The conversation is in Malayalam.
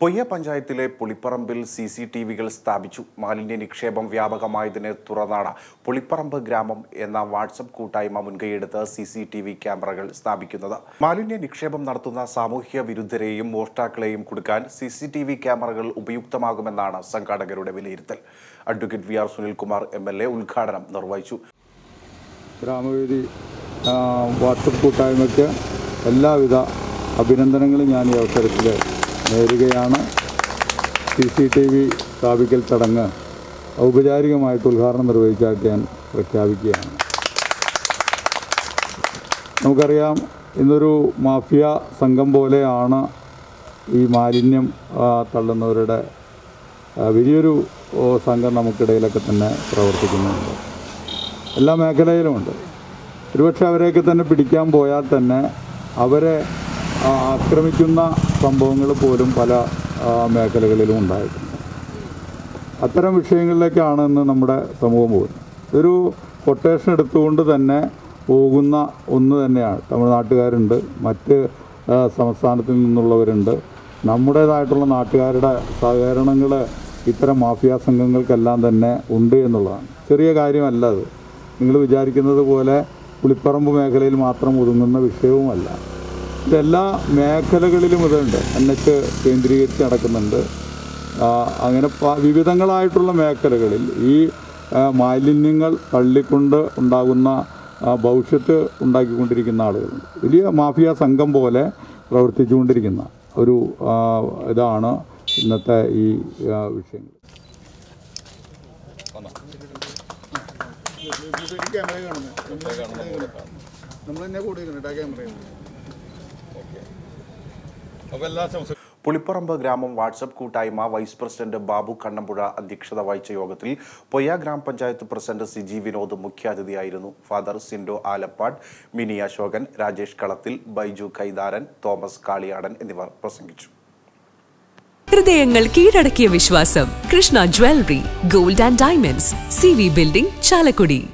പൊയ്യ പഞ്ചായത്തിലെ പുളിപ്പറമ്പിൽ സി സി ടി വികൾ സ്ഥാപിച്ചു മാലിന്യ നിക്ഷേപം വ്യാപകമായതിനെ തുടർന്നാണ് പുളിപ്പറമ്പ് ഗ്രാമം എന്ന വാട്സപ്പ് കൂട്ടായ്മ മുൻകൈയെടുത്ത് സി സി ടി വി ക്യാമറകൾ സ്ഥാപിക്കുന്നത് മാലിന്യ നിക്ഷേപം നടത്തുന്ന സാമൂഹ്യ വിരുദ്ധരെയും മോഷ്ടാക്കളെയും കൊടുക്കാൻ സി സി ടി വി ക്യാമറകൾ ഉപയുക്തമാകുമെന്നാണ് സംഘാടകരുടെ വിലയിരുത്തൽ advocate V R Sunilkumar M L A ഉദ്ഘാടനം നിർവഹിച്ചു ഗ്രാമവേദി ആ, വാട്സപ്പ് കൂട്ടായ്മയ്ക്ക് എല്ലാവിധ അഭിനന്ദനങ്ങളും ഞാൻ ഈ അവസരത്തിൽ നേരുകയാണ് സി സി ടി വി സ്ഥാപിക്കൽ ചടങ്ങ് ഔപചാരികമായിട്ട് ഉദ്ഘാടനം നിർവഹിച്ചായിട്ട് ഞാൻ പ്രഖ്യാപിക്കുകയാണ് നമുക്കറിയാം ഇന്നൊരു മാഫിയ സംഘം പോലെയാണ് ഈ മാലിന്യം ആ, തള്ളുന്നവരുടെ ആ, വലിയൊരു ഓ, സംഘം നമുക്കിടയിലൊക്കെ തന്നെ പ്രവർത്തിക്കുന്നുണ്ട് എല്ലാ മേഖലയിലുമുണ്ട് ഒരുപക്ഷെ അവരെയൊക്കെ തന്നെ പിടിക്കാൻ പോയാൽ തന്നെ അവരെ ആ, ആക്രമിക്കുന്ന സംഭവങ്ങൾ പോലും പല ആ, മേഖലകളിലും ഉണ്ടായിട്ടുണ്ട് അത്തരം വിഷയങ്ങളിലേക്കാണ് ഇന്ന് നമ്മുടെ സമൂഹം പോകുന്നത് ഒരു കൊട്ടേഷൻ എടുത്തുകൊണ്ട് തന്നെ പോകുന്ന ഒന്ന് തന്നെയാണ് തമിഴ്നാട്ടുകാരുണ്ട് മറ്റ് ആ, സംസ്ഥാനത്തിൽ നിന്നുള്ളവരുണ്ട് നമ്മുടേതായിട്ടുള്ള നാട്ടുകാരുടെ സഹകരണങ്ങൾ ഇത്തരം മാഫിയ സംഘങ്ങൾക്കെല്ലാം തന്നെ ഉണ്ട് എന്നുള്ളതാണ് ചെറിയ കാര്യമല്ല അത് നിങ്ങൾ വിചാരിക്കുന്നത് പോലെ പുളിപ്പറമ്പ് മേഖലയിൽ മാത്രം ഒതുങ്ങുന്ന വിഷയവുമല്ല ഇതെല്ലാ മേഖലകളിലും ഇതുണ്ട് എൻ എച്ച് കേന്ദ്രീകരിച്ച് നടക്കുന്നുണ്ട് ആ, അങ്ങനെ പ- വിവിധങ്ങളായിട്ടുള്ള മേഖലകളിൽ ഈ ആ, മാലിന്യങ്ങൾ തള്ളിക്കൊണ്ട് ഉണ്ടാകുന്ന ആ, ഭവിഷ്യത്ത് ഉണ്ടാക്കിക്കൊണ്ടിരിക്കുന്ന ആളുകളുണ്ട് വലിയ മാഫിയ സംഘം പോലെ പ്രവർത്തിച്ചുകൊണ്ടിരിക്കുന്ന ഒരു ആ, ഇതാണ് ഇന്നത്തെ ഈ ആ, വിഷയങ്ങൾ ക്യാമറ കാണുന്നത് നമ്മൾ തന്നെ കൂടി ആ ക്യാമറ പുളിപ്പറമ്പ് ഗ്രാമം വാട്സപ്പ് കൂട്ടായ്മ വൈസ് പ്രസിഡന്റ് ബാബു കണ്ണമ്പുഴ അധ്യക്ഷത വഹിച്ച യോഗത്തിൽ പൊയ്യ ഗ്രാമപഞ്ചായത്ത് പ്രസിഡന്റ് സിജി വിനോദ് മുഖ്യാതിഥിയായിരുന്നു ഫാദർ സിൻഡോ ആലപ്പാട് മിനി അശോകൻ രാജേഷ് കളത്തിൽ ബൈജു കൈതാരൻ തോമസ് കാളിയാടൻ എന്നിവർ പ്രസംഗിച്ചു ഹൃദയങ്ങൾ കീഴടക്കിയ വിശ്വാസം Krishna jewellery gold and diamonds C V building Chalakudy